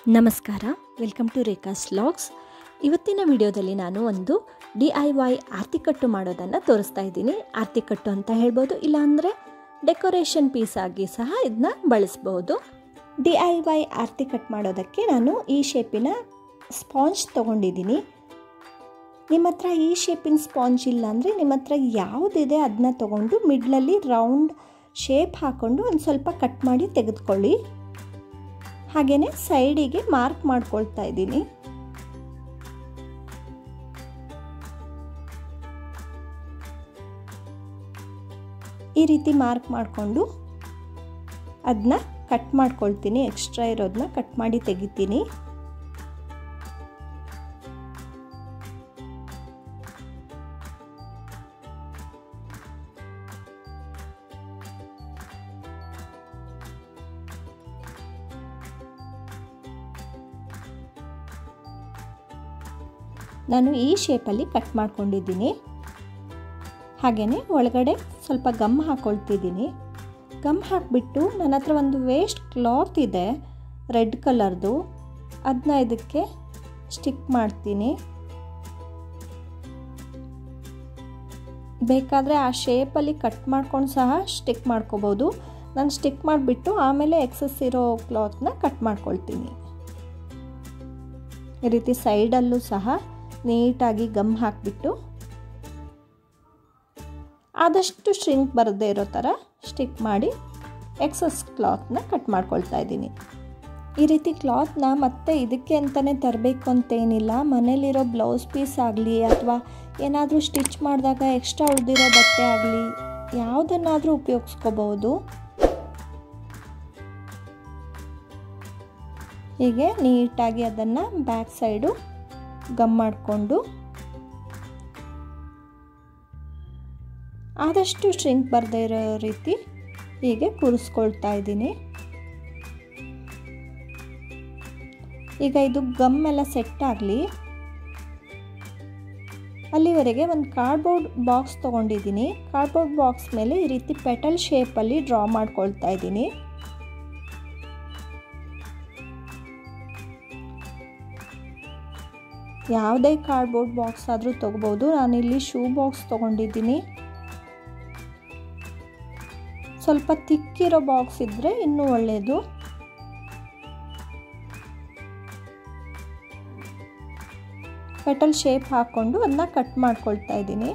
ನಮಸ್ಕಾರ welcome to ರೇಖಾಸ್ logs ಇವತ್ತಿನ ವಿಡಿಯೋದಲ್ಲಿ ನಾನು ಒಂದು ಡಿ ಐ ವೈ ಆರ್ತಿಕಟ್ಟು ಮಾಡೋದನ್ನು ತೋರಿಸ್ತಾ ಇದ್ದೀನಿ ಆರ್ತಿಕಟ್ಟು ಅಂತ ಹೇಳ್ಬೋದು ಇಲ್ಲಾಂದರೆ ಡೆಕೋರೇಷನ್ ಪೀಸ್ ಆಗಿ ಸಹ ಇದನ್ನ ಬಳಸ್ಬೋದು ಡಿ ಐ ವೈ ಆರ್ತಿ ಕಟ್ ಮಾಡೋದಕ್ಕೆ ನಾನು ಈ ಶೇಪಿನ ಸ್ಪಾಂಜ್ ತೊಗೊಂಡಿದ್ದೀನಿ ನಿಮ್ಮ ಹತ್ರ ಈ ಶೇಪಿನ ಸ್ಪಾಂಜ್ ಇಲ್ಲ ಅಂದರೆ ನಿಮ್ಮ ಹತ್ರ ಯಾವುದಿದೆ ಅದನ್ನ ತೊಗೊಂಡು ಮಿಡ್ಲಲ್ಲಿ ರೌಂಡ್ ಶೇಪ್ ಹಾಕ್ಕೊಂಡು ಒಂದು ಸ್ವಲ್ಪ ಕಟ್ ಮಾಡಿ ತೆಗೆದುಕೊಳ್ಳಿ ಹಾಗೆಯೇ ಸೈಡಿಗೆ ಮಾರ್ಕ್ ಮಾಡ್ಕೊಳ್ತಾ ಇದ್ದೀನಿ ಈ ರೀತಿ ಮಾರ್ಕ್ ಮಾಡಿಕೊಂಡು ಅದನ್ನ ಕಟ್ ಮಾಡ್ಕೊಳ್ತೀನಿ ಎಕ್ಸ್ಟ್ರಾ ಇರೋದನ್ನ ಕಟ್ ಮಾಡಿ ತೆಗಿತೀನಿ ನಾನು ಈ ಶೇಪಲ್ಲಿ ಕಟ್ ಮಾಡ್ಕೊಂಡಿದ್ದೀನಿ ಹಾಗೆಯೇ ಒಳಗಡೆ ಸ್ವಲ್ಪ ಗಮ್ ಹಾಕ್ಕೊಳ್ತಿದ್ದೀನಿ ಗಮ್ ಹಾಕಿಬಿಟ್ಟು ನನ್ನ ಹತ್ರ ಒಂದು ವೇಸ್ಟ್ ಕ್ಲಾತ್ ಇದೆ ರೆಡ್ ಕಲರ್ದು ಅದನ್ನ ಇದಕ್ಕೆ ಸ್ಟಿಕ್ ಮಾಡ್ತೀನಿ ಬೇಕಾದರೆ ಆ ಶೇಪಲ್ಲಿ ಕಟ್ ಮಾಡ್ಕೊಂಡು ಸಹ ಸ್ಟಿಕ್ ಮಾಡ್ಕೋಬೋದು ನಾನು ಸ್ಟಿಕ್ ಮಾಡಿಬಿಟ್ಟು ಆಮೇಲೆ ಎಕ್ಸಸ್ ಇರೋ ಕ್ಲಾತ್ನ ಕಟ್ ಮಾಡ್ಕೊಳ್ತೀನಿ ಈ ರೀತಿ ಸೈಡಲ್ಲೂ ಸಹ ನೀಟಾಗಿ ಗಮ್ ಹಾಕಿಬಿಟ್ಟು ಆದಷ್ಟು ಸ್ಟ್ರಿಂಗ್ ಬರದೇ ಇರೋ ಥರ ಸ್ಟಿಕ್ ಮಾಡಿ ಎಕ್ಸಸ್ ಕ್ಲಾತ್ನ ಕಟ್ ಮಾಡ್ಕೊಳ್ತಾ ಇದ್ದೀನಿ ಈ ರೀತಿ ಕ್ಲಾತ್ನ ಮತ್ತೆ ಇದಕ್ಕೆ ಅಂತಲೇ ತರಬೇಕು ಅಂತೇನಿಲ್ಲ ಮನೇಲಿರೋ ಬ್ಲೌಸ್ ಪೀಸ್ ಆಗಲಿ ಅಥವಾ ಏನಾದರೂ ಸ್ಟಿಚ್ ಮಾಡಿದಾಗ ಎಕ್ಸ್ಟ್ರಾ ಉಳಿದಿರೋ ಬಟ್ಟೆ ಆಗಲಿ ಯಾವುದನ್ನಾದರೂ ಉಪಯೋಗಿಸ್ಕೋಬೋದು ಹೀಗೆ ನೀಟಾಗಿ ಅದನ್ನು ಬ್ಯಾಕ್ ಸೈಡು ಗಮ್ ಮಾಡಿಕೊಂಡು ಆದಷ್ಟು ಸ್ಟ್ರಿಂಗ್ ಬರದೇ ಇರೋ ರೀತಿ ಹೀಗೆ ಕೂರಿಸ್ಕೊಳ್ತಾ ಇದ್ದೀನಿ ಈಗ ಇದು ಗಮ್ ಎಲ್ಲ ಸೆಟ್ ಆಗಲಿ ಅಲ್ಲಿವರೆಗೆ ಒಂದು ಕಾರ್ಡ್ಬೋರ್ಡ್ ಬಾಕ್ಸ್ ತೊಗೊಂಡಿದ್ದೀನಿ ಕಾರ್ಡ್ಬೋರ್ಡ್ ಬಾಕ್ಸ್ ಮೇಲೆ ಈ ರೀತಿ ಪೆಟಲ್ ಶೇಪಲ್ಲಿ ಡ್ರಾ ಮಾಡ್ಕೊಳ್ತಾ ಇದ್ದೀನಿ ಯಾವುದೇ ಕಾರ್ಡ್ಬೋರ್ಡ್ ಬಾಕ್ಸ್ ಆದರೂ ತೊಗೋಬೋದು ನಾನಿಲ್ಲಿ ಶೂ ಬಾಕ್ಸ್ ತೊಗೊಂಡಿದ್ದೀನಿ ಸ್ವಲ್ಪ ತಿಕ್ಕಿರೋ ಬಾಕ್ಸ್ ಇದ್ದರೆ ಇನ್ನೂ ಒಳ್ಳೆಯದು ಪೆಟಲ್ ಶೇಪ್ ಹಾಕ್ಕೊಂಡು ಅದನ್ನ ಕಟ್ ಮಾಡ್ಕೊಳ್ತಾ ಇದ್ದೀನಿ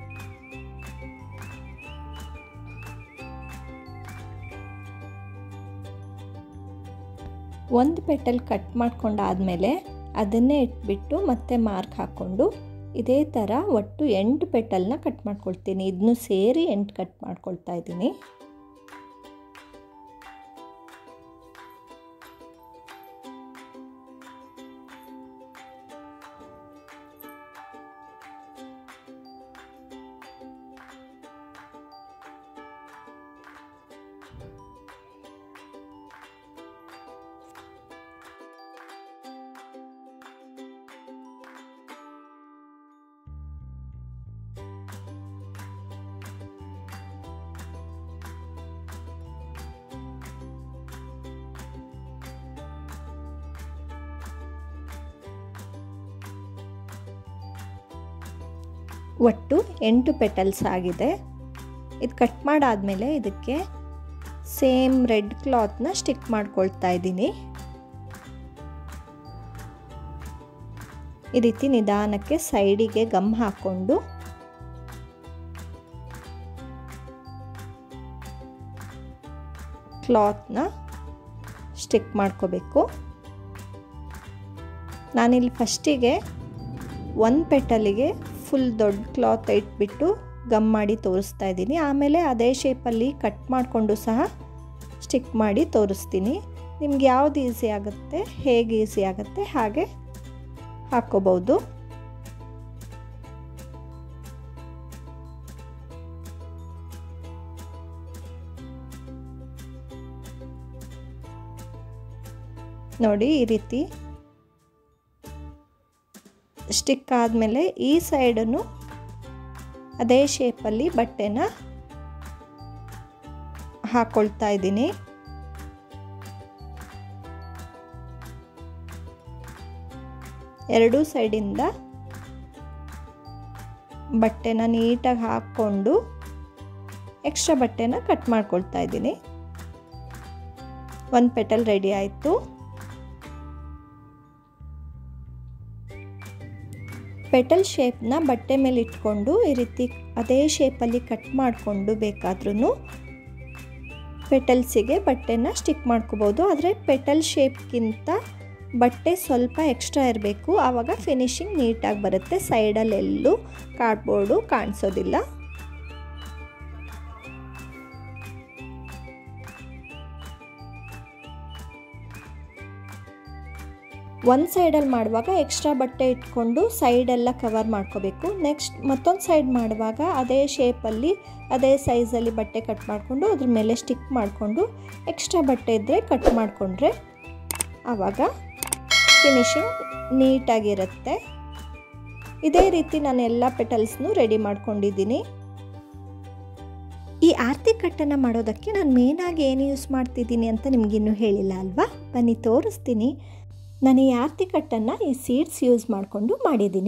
ಒಂದು ಪೆಟಲ್ ಕಟ್ ಮಾಡ್ಕೊಂಡಾದಮೇಲೆ ಅದನ್ನೇ ಇಟ್ಬಿಟ್ಟು ಮತ್ತೆ ಮಾರ್ಕ್ ಹಾಕ್ಕೊಂಡು ಇದೇ ಥರ ಒಟ್ಟು ಎಂಟು ಪೆಟಲ್ನ ಕಟ್ ಮಾಡ್ಕೊಳ್ತೀನಿ ಇದನ್ನು ಸೇರಿ ಎಂಟು ಕಟ್ ಮಾಡ್ಕೊಳ್ತಾ ಇದ್ದೀನಿ ಒಟ್ಟು ಎಂಟು ಪೆಟಲ್ಸ್ ಆಗಿದೆ ಇದು ಕಟ್ ಮಾಡಾದಮೇಲೆ ಇದಕ್ಕೆ ಸೇಮ್ ರೆಡ್ ಕ್ಲಾತ್ನ ಸ್ಟಿಕ್ ಮಾಡ್ಕೊಳ್ತಾ ಇದ್ದೀನಿ ಈ ರೀತಿ ನಿಧಾನಕ್ಕೆ ಸೈಡಿಗೆ ಗಮ್ ಹಾಕ್ಕೊಂಡು ಕ್ಲಾತ್ನ ಸ್ಟಿಕ್ ಮಾಡ್ಕೋಬೇಕು ನಾನಿಲ್ಲಿ ಫಸ್ಟಿಗೆ ಒಂದು ಪೆಟಲಿಗೆ ಫುಲ್ ದೊಡ್ಡ ಕ್ಲಾತ್ ಇಟ್ಬಿಟ್ಟು ಗಮ್ ಮಾಡಿ ತೋರಿಸ್ತಾ ಇದ್ದೀನಿ ಆಮೇಲೆ ಅದೇ ಶೇಪಲ್ಲಿ ಕಟ್ ಮಾಡಿಕೊಂಡು ಸಹ ಸ್ಟಿಕ್ ಮಾಡಿ ತೋರಿಸ್ತೀನಿ ನಿಮ್ಗೆ ಯಾವುದು ಈಸಿ ಆಗುತ್ತೆ ಹೇಗೆ ಈಸಿ ಆಗುತ್ತೆ ಹಾಗೆ ಹಾಕ್ಕೋಬೋದು ನೋಡಿ ಈ ರೀತಿ ಸ್ಟಿಕ್ ಆದಮೇಲೆ ಈ ಸೈಡನ್ನು ಅದೇ ಶೇಪಲ್ಲಿ ಬಟ್ಟೆನ ಹಾಕ್ಕೊಳ್ತಾ ಇದ್ದೀನಿ ಎರಡೂ ಸೈಡಿಂದ ಬಟ್ಟೆನ ನೀಟಾಗಿ ಹಾಕ್ಕೊಂಡು ಎಕ್ಸ್ಟ್ರಾ ಬಟ್ಟೆನ ಕಟ್ ಮಾಡ್ಕೊಳ್ತಾ ಇದ್ದೀನಿ ಒಂದು ಪೆಟಲ್ ರೆಡಿ ಆಯಿತು ಪೆಟಲ್ ಶೇಪ್ನ ಬಟ್ಟೆ ಮೇಲೆ ಇಟ್ಕೊಂಡು ಈ ರೀತಿ ಅದೇ ಶೇಪಲ್ಲಿ ಕಟ್ ಮಾಡಿಕೊಂಡು ಬೇಕಾದ್ರೂ ಪೆಟಲ್ಸಿಗೆ ಬಟ್ಟೆನ ಸ್ಟಿಕ್ ಮಾಡ್ಕೋಬೋದು ಆದರೆ ಪೆಟಲ್ ಶೇಪ್ಗಿಂತ ಬಟ್ಟೆ ಸ್ವಲ್ಪ ಎಕ್ಸ್ಟ್ರಾ ಇರಬೇಕು ಆವಾಗ ಫಿನಿಶಿಂಗ್ ನೀಟಾಗಿ ಬರುತ್ತೆ ಸೈಡಲ್ಲೆಲ್ಲೂ ಕಾರ್ಡ್ಬೋರ್ಡು ಕಾಣಿಸೋದಿಲ್ಲ ಒಂದು ಸೈಡಲ್ಲಿ ಮಾಡುವಾಗ ಎಕ್ಸ್ಟ್ರಾ ಬಟ್ಟೆ ಇಟ್ಕೊಂಡು ಸೈಡೆಲ್ಲ ಕವರ್ ಮಾಡ್ಕೋಬೇಕು ನೆಕ್ಸ್ಟ್ ಮತ್ತೊಂದು ಸೈಡ್ ಮಾಡುವಾಗ ಅದೇ ಶೇಪಲ್ಲಿ ಅದೇ ಸೈಜಲ್ಲಿ ಬಟ್ಟೆ ಕಟ್ ಮಾಡಿಕೊಂಡು ಅದ್ರ ಮೇಲೆ ಸ್ಟಿಕ್ ಮಾಡಿಕೊಂಡು ಎಕ್ಸ್ಟ್ರಾ ಬಟ್ಟೆ ಇದ್ದರೆ ಕಟ್ ಮಾಡಿಕೊಂಡ್ರೆ ಆವಾಗ ಫಿನಿಶಿಂಗ್ ನೀಟಾಗಿರುತ್ತೆ ಇದೇ ರೀತಿ ನಾನು ಎಲ್ಲ ಪೆಟಲ್ಸ್ನು ರೆಡಿ ಮಾಡ್ಕೊಂಡಿದ್ದೀನಿ ಈ ಆರತಿ ಕಟ್ಟನ್ನು ಮಾಡೋದಕ್ಕೆ ನಾನು ಮೇನಾಗಿ ಏನು ಯೂಸ್ ಮಾಡ್ತಿದ್ದೀನಿ ಅಂತ ನಿಮಗಿನ್ನೂ ಹೇಳಿಲ್ಲ ಅಲ್ವಾ ಬನ್ನಿ ತೋರಿಸ್ತೀನಿ ನಾನು ಈ ಆರತಿ ಕಟ್ಟನ್ನು ಈ ಸೀಡ್ಸ್ ಯೂಸ್ ಮಾಡಿಕೊಂಡು ಮಾಡಿದ್ದೀನಿ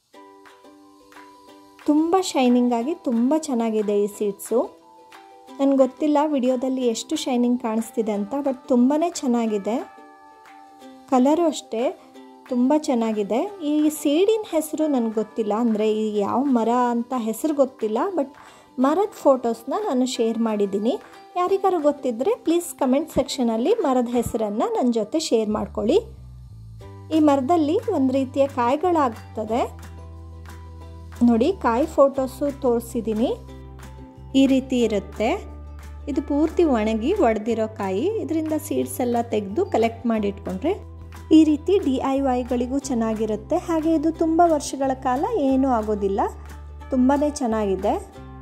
ತುಂಬ ಶೈನಿಂಗ್ ಆಗಿ ತುಂಬ ಚೆನ್ನಾಗಿದೆ ಈ ಸೀಡ್ಸು ನನಗೆ ಗೊತ್ತಿಲ್ಲ ವಿಡಿಯೋದಲ್ಲಿ ಎಷ್ಟು ಶೈನಿಂಗ್ ಕಾಣಿಸ್ತಿದೆ ಅಂತ ಬಟ್ ತುಂಬಾ ಚೆನ್ನಾಗಿದೆ ಕಲರು ಅಷ್ಟೇ ತುಂಬ ಚೆನ್ನಾಗಿದೆ ಈ ಸೀಡಿನ ಹೆಸರು ನನಗೆ ಗೊತ್ತಿಲ್ಲ ಅಂದರೆ ಈ ಯಾವ ಮರ ಅಂತ ಹೆಸರು ಗೊತ್ತಿಲ್ಲ ಬಟ್ ಮರದ ಫೋಟೋಸ್ನ ನಾನು ಶೇರ್ ಮಾಡಿದ್ದೀನಿ ಯಾರಿಗಾರು ಗೊತ್ತಿದ್ದರೆ ಪ್ಲೀಸ್ ಕಮೆಂಟ್ ಸೆಕ್ಷನಲ್ಲಿ ಮರದ ಹೆಸರನ್ನು ನನ್ನ ಜೊತೆ ಶೇರ್ ಮಾಡ್ಕೊಳ್ಳಿ ಈ ಮರದಲ್ಲಿ ಒಂದು ರೀತಿಯ ಕಾಯಿಗಳಾಗ್ತದೆ ನೋಡಿ ಕಾಯಿ ಫೋಟೋಸು ತೋರಿಸಿದ್ದೀನಿ ಈ ರೀತಿ ಇರುತ್ತೆ ಇದು ಪೂರ್ತಿ ಒಣಗಿ ಒಡೆದಿರೋ ಕಾಯಿ ಇದರಿಂದ ಸೀಡ್ಸ್ ಎಲ್ಲ ತೆಗೆದು ಕಲೆಕ್ಟ್ ಮಾಡಿ ಇಟ್ಕೊಂಡ್ರೆ ಈ ರೀತಿ ಡಿ ಐ ವೈಗಳಿಗೂ ಚೆನ್ನಾಗಿರುತ್ತೆ ಹಾಗೆ ಇದು ತುಂಬ ವರ್ಷಗಳ ಕಾಲ ಏನೂ ಆಗೋದಿಲ್ಲ ತುಂಬಾ ಚೆನ್ನಾಗಿದೆ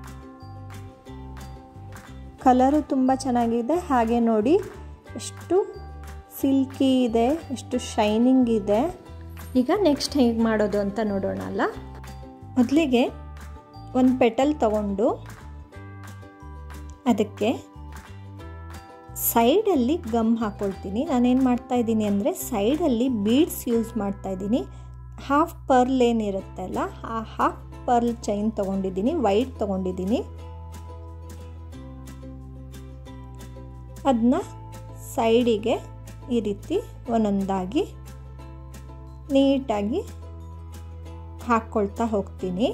ಕಲರು ತುಂಬ ಚೆನ್ನಾಗಿದೆ ಹಾಗೆ ನೋಡಿ ಎಷ್ಟು ಸಿಲ್ಕಿ ಇದೆ ಎಷ್ಟು ಶೈನಿಂಗ್ ಇದೆ ಈಗ ನೆಕ್ಸ್ಟ್ ಹೇಗೆ ಮಾಡೋದು ಅಂತ ನೋಡೋಣ ಅಲ್ಲ ಮೊದಲಿಗೆ ಒಂದು ಪೆಟಲ್ ತಗೊಂಡು ಅದಕ್ಕೆ ಸೈಡಲ್ಲಿ ಗಮ್ ಹಾಕ್ಕೊಳ್ತೀನಿ ನಾನೇನು ಮಾಡ್ತಾ ಇದ್ದೀನಿ ಅಂದರೆ ಸೈಡಲ್ಲಿ ಬೀಡ್ಸ್ ಯೂಸ್ ಮಾಡ್ತಾ ಇದ್ದೀನಿ ಹಾಫ್ ಪರ್ಲ್ ಏನಿರುತ್ತೆ ಅಲ್ಲ ಆ ಹಾಫ್ ಪರ್ಲ್ ಚೈನ್ ತೊಗೊಂಡಿದ್ದೀನಿ ವೈಟ್ ತೊಗೊಂಡಿದ್ದೀನಿ ಅದನ್ನ ಸೈಡಿಗೆ ಈ ರೀತಿ ಒಂದೊಂದಾಗಿ ನೀಟಾಗಿ ಹಾಕ್ಕೊಳ್ತಾ ಹೋಗ್ತೀನಿ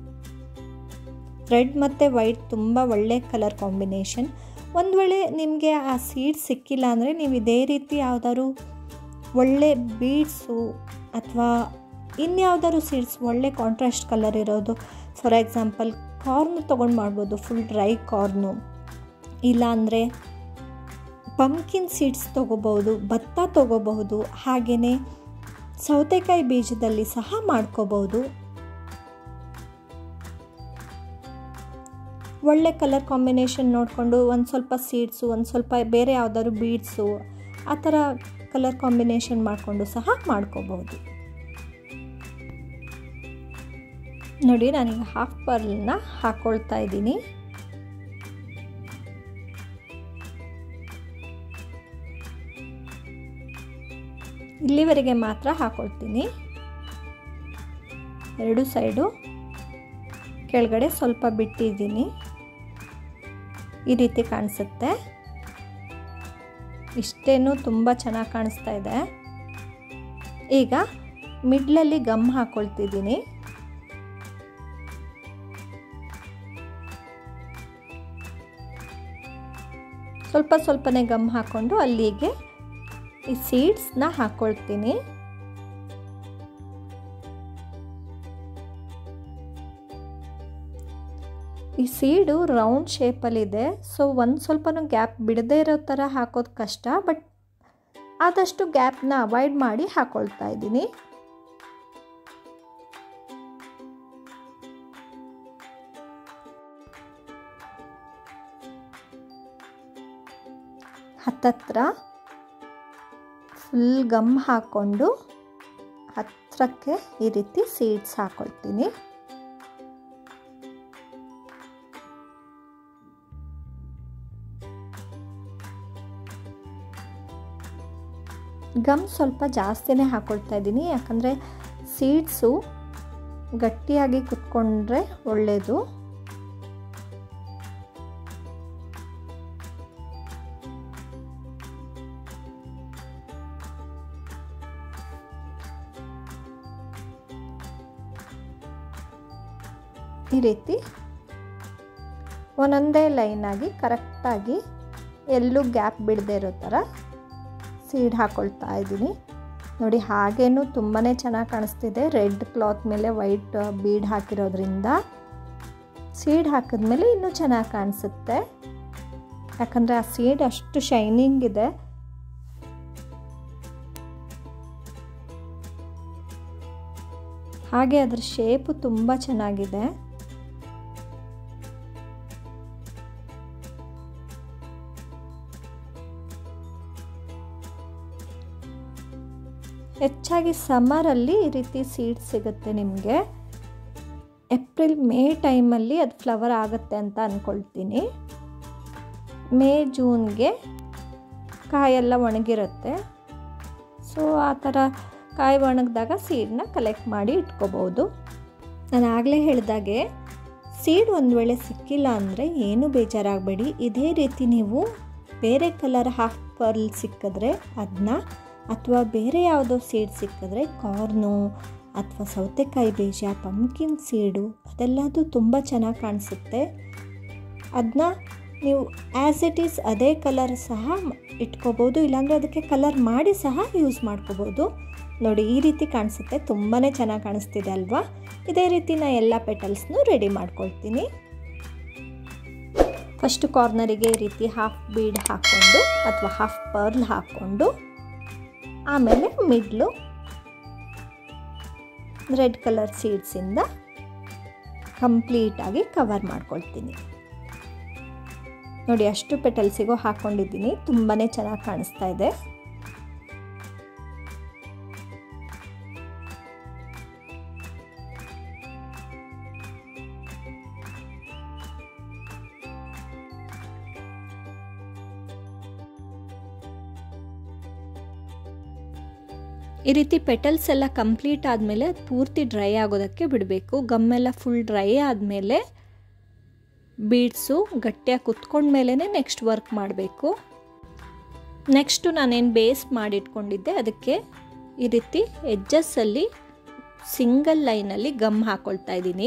ರೆಡ್ ಮತ್ತು ವೈಟ್ ತುಂಬ ಒಳ್ಳೆ ಕಲರ್ ಕಾಂಬಿನೇಷನ್ ಒಂದು ವೇಳೆ ನಿಮಗೆ ಆ ಸೀಡ್ ಸಿಕ್ಕಿಲ್ಲ ಅಂದರೆ ನೀವು ಇದೇ ರೀತಿ ಯಾವುದಾದ್ರು ಒಳ್ಳೆ ಬೀಡ್ಸು ಅಥವಾ ಇನ್ಯಾವುದಾದ್ರು ಸೀಡ್ಸ್ ಒಳ್ಳೆ ಕಾಂಟ್ರಾಸ್ಟ್ ಕಲರ್ ಇರೋದು ಫಾರ್ ಎಕ್ಸಾಂಪಲ್ ಕಾರ್ನ್ ತೊಗೊಂಡು ಮಾಡ್ಬೋದು ಫುಲ್ ಡ್ರೈ ಕಾರ್ನು ಇಲ್ಲಾಂದರೆ ಪಂಕಿನ್ ಸೀಡ್ಸ್ ತೊಗೋಬಹುದು ಭತ್ತ ತೊಗೋಬಹುದು ಹಾಗೆಯೇ ಸೌತೆಕಾಯಿ ಬೀಜದಲ್ಲಿ ಸಹ ಮಾಡ್ಕೋಬಹುದು ಒಳ್ಳೆ ಕಲರ್ ಕಾಂಬಿನೇಷನ್ ನೋಡಿಕೊಂಡು ಒಂದು ಸ್ವಲ್ಪ ಸೀಡ್ಸು ಒಂದು ಸ್ವಲ್ಪ ಬೇರೆ ಯಾವುದಾದ್ರು ಬೀಡ್ಸು ಆ ಥರ ಕಲರ್ ಕಾಂಬಿನೇಷನ್ ಮಾಡಿಕೊಂಡು ಸಹ ಮಾಡ್ಕೋಬಹುದು ನೋಡಿ ನಾನೀಗ ಹಾಫ್ ಪರ್ಲ್ನ ಹಾಕ್ಕೊಳ್ತಾ ಇದ್ದೀನಿ ಇಲ್ಲಿವರೆಗೆ ಮಾತ್ರ ಹಾಕೊಳ್ತೀನಿ ಎರಡು ಸೈಡು ಕೆಳಗಡೆ ಸ್ವಲ್ಪ ಬಿಟ್ಟಿದ್ದೀನಿ ಈ ರೀತಿ ಕಾಣಿಸುತ್ತೆ ಇಷ್ಟೇನು ತುಂಬ ಚೆನ್ನಾಗಿ ಕಾಣಿಸ್ತಾ ಇದೆ ಈಗ ಮಿಡ್ಲಲ್ಲಿ ಗಮ್ ಹಾಕ್ಕೊಳ್ತಿದ್ದೀನಿ ಸ್ವಲ್ಪ ಸ್ವಲ್ಪನೇ ಗಮ್ ಹಾಕ್ಕೊಂಡು ಅಲ್ಲಿಗೆ ಈ ಸೀಡ್ಸ್ನ ಹಾಕ್ಕೊಳ್ತೀನಿ ಈ ಸೀಡು ರೌಂಡ್ ಶೇಪಲ್ಲಿದೆ ಸೊ ಒಂದು ಸ್ವಲ್ಪನೂ ಗ್ಯಾಪ್ ಬಿಡದೇ ಇರೋ ಥರ ಹಾಕೋದು ಕಷ್ಟ ಬಟ್ ಆದಷ್ಟು ಗ್ಯಾಪ್ನ ಅವಾಯ್ಡ್ ಮಾಡಿ ಹಾಕ್ಕೊಳ್ತಾ ಇದ್ದೀನಿ ಹತ್ತತ್ರ ಫುಲ್ ಗಮ್ ಹಾಕ್ಕೊಂಡು ಹತ್ತಿರಕ್ಕೆ ಈ ರೀತಿ ಸೀಡ್ಸ್ ಹಾಕ್ಕೊಳ್ತೀನಿ ಗಮ್ ಸ್ವಲ್ಪ ಜಾಸ್ತಿನೇ ಹಾಕ್ಕೊಳ್ತಾ ಇದ್ದೀನಿ ಯಾಕಂದರೆ ಸೀಡ್ಸು ಗಟ್ಟಿಯಾಗಿ ಕುತ್ಕೊಂಡ್ರೆ ಒಳ್ಳೆಯದು ಈ ರೀತಿ ಒಂದೊಂದೇ ಲೈನಾಗಿ ಕರೆಕ್ಟಾಗಿ ಎಲ್ಲೂ ಗ್ಯಾಪ್ ಬಿಡದೇ ಇರೋ ಥರ ಸೀಡ್ ಹಾಕ್ಕೊಳ್ತಾ ಇದ್ದೀನಿ ನೋಡಿ ಹಾಗೇನು ತುಂಬಾ ಚೆನ್ನಾಗಿ ಕಾಣಿಸ್ತಿದೆ ರೆಡ್ ಕ್ಲಾತ್ ಮೇಲೆ ವೈಟ್ ಬೀಡ್ ಹಾಕಿರೋದ್ರಿಂದ ಸೀಡ್ ಹಾಕಿದ್ಮೇಲೆ ಇನ್ನೂ ಚೆನ್ನಾಗಿ ಕಾಣಿಸುತ್ತೆ ಯಾಕಂದರೆ ಆ ಸೀಡ್ ಅಷ್ಟು ಶೈನಿಂಗ್ ಇದೆ ಹಾಗೆ ಅದರ ಶೇಪು ತುಂಬ ಚೆನ್ನಾಗಿದೆ ಹೆಚ್ಚಾಗಿ ಸಮ್ಮರಲ್ಲಿ ಈ ರೀತಿ ಸೀಡ್ಸ್ ಸಿಗುತ್ತೆ ನಿಮಗೆ ಏಪ್ರಿಲ್ ಮೇ ಟೈಮಲ್ಲಿ ಅದು ಫ್ಲವರ್ ಆಗುತ್ತೆ ಅಂತ ಅಂದ್ಕೊಳ್ತೀನಿ ಮೇ ಜೂನ್ಗೆ ಕಾಯೆಲ್ಲ ಒಣಗಿರುತ್ತೆ ಸೊ ಆ ಥರ ಕಾಯಿ ಒಣಗಿದಾಗ ಸೀಡನ್ನ ಕಲೆಕ್ಟ್ ಮಾಡಿ ಇಟ್ಕೋಬೋದು ನಾನು ಆಗಲೇ ಹೇಳಿದಾಗೆ ಸೀಡ್ ಒಂದು ವೇಳೆ ಸಿಕ್ಕಿಲ್ಲ ಅಂದರೆ ಏನೂ ಬೇಜಾರಾಗಬೇಡಿ ಇದೇ ರೀತಿ ನೀವು ಬೇರೆ ಕಲರ್ ಹಾಫ್ ಪರ್ಲ್ ಸಿಕ್ಕಿದ್ರೆ ಅದನ್ನ ಅಥವಾ ಬೇರೆ ಯಾವುದೋ ಸೀಡ್ ಸಿಕ್ಕಿದ್ರೆ ಕಾರ್ನು ಅಥವಾ ಸೌತೆಕಾಯಿ ಬೀಜ ಪಂಪ್ಕಿನ್ ಸೀಡು ಅದೆಲ್ಲದು ತುಂಬ ಚೆನ್ನಾಗಿ ಕಾಣಿಸುತ್ತೆ ಅದನ್ನ ನೀವು ಆ್ಯಸ್ ಇಟ್ ಈಸ್ ಅದೇ ಕಲರ್ ಸಹ ಇಟ್ಕೋಬೋದು ಇಲ್ಲಾಂದರೆ ಅದಕ್ಕೆ ಕಲರ್ ಮಾಡಿ ಸಹ ಯೂಸ್ ಮಾಡ್ಕೋಬೋದು ನೋಡಿ ಈ ರೀತಿ ಕಾಣಿಸುತ್ತೆ ತುಂಬಾ ಚೆನ್ನಾಗಿ ಕಾಣಿಸ್ತಿದೆ ಅಲ್ವಾ ಇದೇ ರೀತಿ ನಾನು ಎಲ್ಲ ಪೆಟಲ್ಸ್ನು ರೆಡಿ ಮಾಡ್ಕೊಳ್ತೀನಿ ಫಸ್ಟ್ ಕಾರ್ನರಿಗೆ ಈ ರೀತಿ ಹಾಫ್ ಬೀಡ್ ಹಾಕ್ಕೊಂಡು ಅಥವಾ ಹಾಫ್ ಪರ್ಲ್ ಹಾಕ್ಕೊಂಡು ಆಮೇಲೆ ಮಿಡ್ಲು ರೆಡ್ ಕಲರ್ ಸೀಡ್ಸಿಂದ ಕಂಪ್ಲೀಟಾಗಿ ಕವರ್ ಮಾಡ್ಕೊಳ್ತೀನಿ ನೋಡಿ ಅಷ್ಟು ಪೆಟಲ್ಸಿಗೂ ಹಾಕ್ಕೊಂಡಿದ್ದೀನಿ ತುಂಬಾ ಚೆನ್ನಾಗಿ ಕಾಣಿಸ್ತಾ ಇದೆ ಈ ರೀತಿ ಪೆಟಲ್ಸ್ ಎಲ್ಲ ಕಂಪ್ಲೀಟ್ ಆದಮೇಲೆ ಅದು ಪೂರ್ತಿ ಡ್ರೈ ಆಗೋದಕ್ಕೆ ಬಿಡಬೇಕು ಗಮ್ಮೆಲ್ಲ ಫುಲ್ ಡ್ರೈ ಆದಮೇಲೆ ಬೀಡ್ಸು ಗಟ್ಟಿಯಾಗಿ ಕುತ್ಕೊಂಡ್ಮೇಲೆ ನೆಕ್ಸ್ಟ್ ವರ್ಕ್ ಮಾಡಬೇಕು ನೆಕ್ಸ್ಟು ನಾನೇನು ಬೇಸ್ ಮಾಡಿಟ್ಕೊಂಡಿದ್ದೆ ಅದಕ್ಕೆ ಈ ರೀತಿ ಎಡ್ಜಸ್ಸಲ್ಲಿ ಸಿಂಗಲ್ ಲೈನಲ್ಲಿ ಗಮ್ ಹಾಕ್ಕೊಳ್ತಾ ಇದ್ದೀನಿ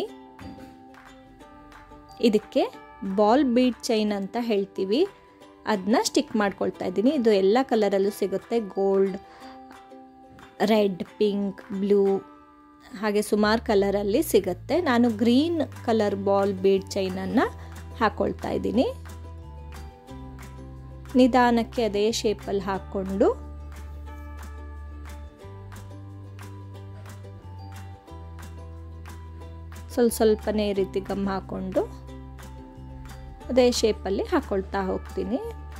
ಇದಕ್ಕೆ ಬಾಲ್ ಬೀಡ್ ಚೈನ್ ಅಂತ ಹೇಳ್ತೀವಿ ಅದನ್ನ ಸ್ಟಿಕ್ ಮಾಡ್ಕೊಳ್ತಾ ಇದ್ದೀನಿ ಇದು ಎಲ್ಲ ಕಲರಲ್ಲೂ ಸಿಗುತ್ತೆ ಗೋಲ್ಡ್ ರೆಡ್ ಪಿಂಕ್ ಬ್ಲೂ ಹಾಗೆ ಸುಮಾರು ಕಲರಲ್ಲಿ ಸಿಗುತ್ತೆ ನಾನು ಗ್ರೀನ್ ಕಲರ್ ಬಾಲ್ ಬೀಡ್ ಚೈನನ್ನು ಹಾಕ್ಕೊಳ್ತಾ ಇದ್ದೀನಿ ನಿಧಾನಕ್ಕೆ ಅದೇ ಶೇಪಲ್ಲಿ ಹಾಕ್ಕೊಂಡು ಸ್ವಲ್ಪ ಸ್ವಲ್ಪನೇ ಈ ರೀತಿ ಗಮ್ ಹಾಕ್ಕೊಂಡು ಅದೇ ಶೇಪಲ್ಲಿ ಹಾಕ್ಕೊಳ್ತಾ ಹೋಗ್ತೀನಿ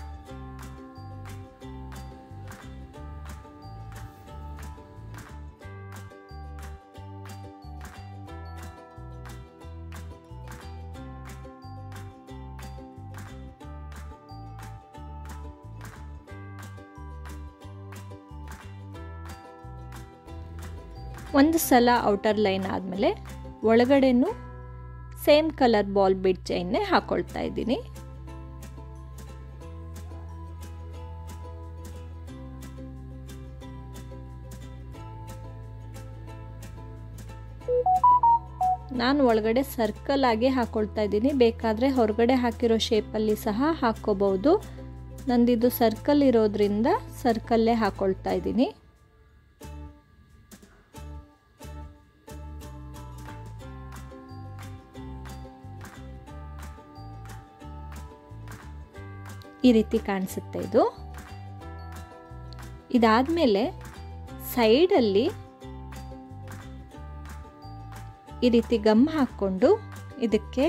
ಒಂದು ಸಲ ಔಟರ್ ಲೈನ್ ಆದಮೇಲೆ ಒಳಗಡೆನೂ ಸೇಮ್ ಕಲರ್ ಬಾಲ್ ಬಿಡ್ ಚೈನ್ನೇ ಹಾಕೊಳ್ತಾ ಇದ್ದೀನಿ ನಾನು ಒಳಗಡೆ ಸರ್ಕಲ್ ಆಗಿ ಹಾಕೊಳ್ತಾ ಇದ್ದೀನಿ ಬೇಕಾದರೆ ಹೊರಗಡೆ ಹಾಕಿರೋ ಶೇಪಲ್ಲಿ ಸಹ ಹಾಕ್ಕೋಬಹುದು ನಂದಿದು ಸರ್ಕಲ್ ಇರೋದ್ರಿಂದ ಸರ್ಕಲ್ಲೇ ಹಾಕೊಳ್ತಾ ಇದ್ದೀನಿ ಈ ರೀತಿ ಕಾಣಿಸುತ್ತೆ ಇದು ಇದಾದಮೇಲೆ ಸೈಡಲ್ಲಿ ಈ ರೀತಿ ಗಮ್ ಹಾಕ್ಕೊಂಡು ಇದಕ್ಕೆ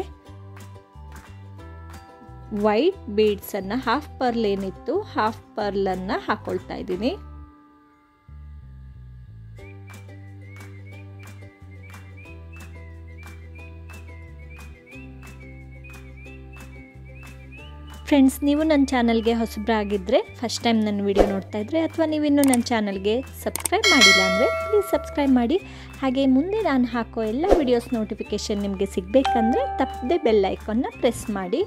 ವೈಟ್ ಬೀಡ್ಸನ್ನು ಹಾಫ್ ಪರ್ಲ್ ಏನಿತ್ತು ಹಾಫ್ ಪರ್ಲನ್ನು ಹಾಕೊಳ್ತಾ ಇದ್ದೀನಿ ಫ್ರೆಂಡ್ಸ್ ನೀವು ನನ್ನ ಚಾನಲ್ಗೆ ಹೊಸಬ್ರಾಗಿದ್ದರೆ ಫಸ್ಟ್ ಟೈಮ್ ನನ್ನ ವಿಡಿಯೋ ನೋಡ್ತಾ ಇದ್ದರೆ ಅಥವಾ ನೀವಿನ್ನೂ ನನ್ನ ಚಾನಲ್ಗೆ ಸಬ್ಸ್ಕ್ರೈಬ್ ಮಾಡಿಲ್ಲ ಅಂದರೆ ಪ್ಲೀಸ್ ಸಬ್ಸ್ಕ್ರೈಬ್ ಮಾಡಿ ಹಾಗೆ ಮುಂದೆ ನಾನು ಹಾಕೋ ಎಲ್ಲ ವಿಡಿಯೋಸ್ ನೋಟಿಫಿಕೇಷನ್ ನಿಮಗೆ ಸಿಗಬೇಕಂದ್ರೆ ತಪ್ಪದೆ ಬೆಲ್ ಐಕಾನ್ನ ಪ್ರೆಸ್ ಮಾಡಿ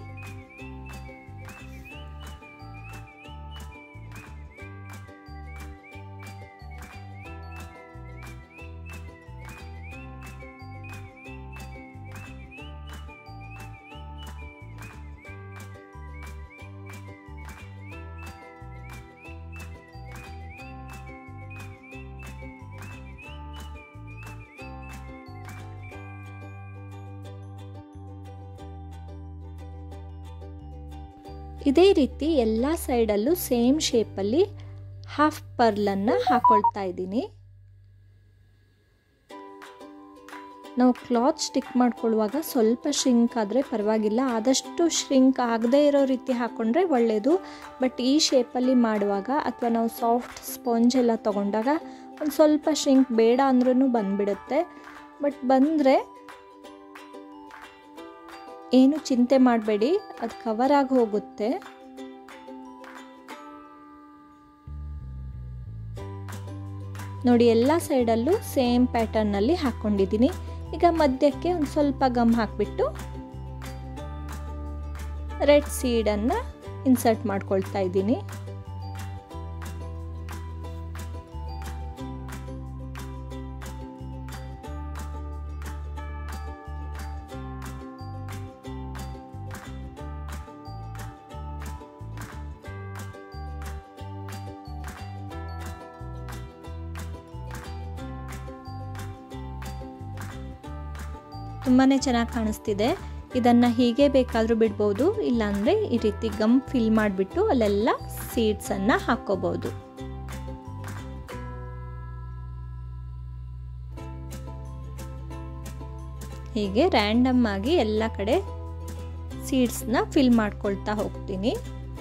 ಇದೇ ರೀತಿ ಎಲ್ಲ ಸೈಡಲ್ಲೂ ಸೇಮ್ ಶೇಪಲ್ಲಿ ಹಾಫ್ ಪರ್ಲನ್ನು ಹಾಕೊಳ್ತಾ ಇದ್ದೀನಿ ನಾವು ಕ್ಲಾತ್ ಸ್ಟಿಕ್ ಮಾಡ್ಕೊಳ್ಳುವಾಗ ಸ್ವಲ್ಪ ಶ್ರಿಂಕ್ ಆದರೆ ಪರವಾಗಿಲ್ಲ ಆದಷ್ಟು ಶ್ರಿಂಕ್ ಆಗದೇ ಇರೋ ರೀತಿ ಹಾಕ್ಕೊಂಡ್ರೆ ಒಳ್ಳೆಯದು ಬಟ್ ಈ ಶೇಪಲ್ಲಿ ಮಾಡುವಾಗ ಅಥವಾ ನಾವು ಸಾಫ್ಟ್ ಸ್ಪಾಂಜ್ ಎಲ್ಲ ತೊಗೊಂಡಾಗ ಒಂದು ಸ್ವಲ್ಪ ಶ್ರಿಂಕ್ ಬೇಡ ಅಂದ್ರೂ ಬಂದುಬಿಡುತ್ತೆ ಬಟ್ ಬಂದರೆ ಏನು ಚಿಂತೆ ಮಾಡಬೇಡಿ ಅದು ಕವರ್ ಆಗಿ ಹೋಗುತ್ತೆ ನೋಡಿ ಎಲ್ಲ ಸೈಡಲ್ಲೂ ಸೇಮ್ ಪ್ಯಾಟರ್ನಲ್ಲಿ ಹಾಕ್ಕೊಂಡಿದ್ದೀನಿ ಈಗ ಮಧ್ಯಕ್ಕೆ ಒಂದು ಸ್ವಲ್ಪ ಗಮ್ ಹಾಕಿಬಿಟ್ಟು ರೆಡ್ ಸೀಡನ್ನು ಇನ್ಸರ್ಟ್ ಮಾಡ್ಕೊಳ್ತಾ ಇದ್ದೀನಿ ತುಂಬಾ ಚೆನ್ನಾಗಿ ಕಾಣಿಸ್ತಿದೆ ಇದನ್ನು ಹೀಗೆ ಬೇಕಾದರೂ ಬಿಡ್ಬೋದು ಇಲ್ಲಾಂದರೆ ಈ ರೀತಿ ಗಮ್ ಫಿಲ್ ಮಾಡಿಬಿಟ್ಟು ಅಲ್ಲೆಲ್ಲ ಸೀಡ್ಸನ್ನು ಹಾಕ್ಕೋಬೋದು ಹೀಗೆ ರ್ಯಾಂಡಮ್ ಆಗಿ ಎಲ್ಲ ಕಡೆ ಸೀಡ್ಸ್ನ ಫಿಲ್ ಮಾಡ್ಕೊಳ್ತಾ ಹೋಗ್ತೀನಿ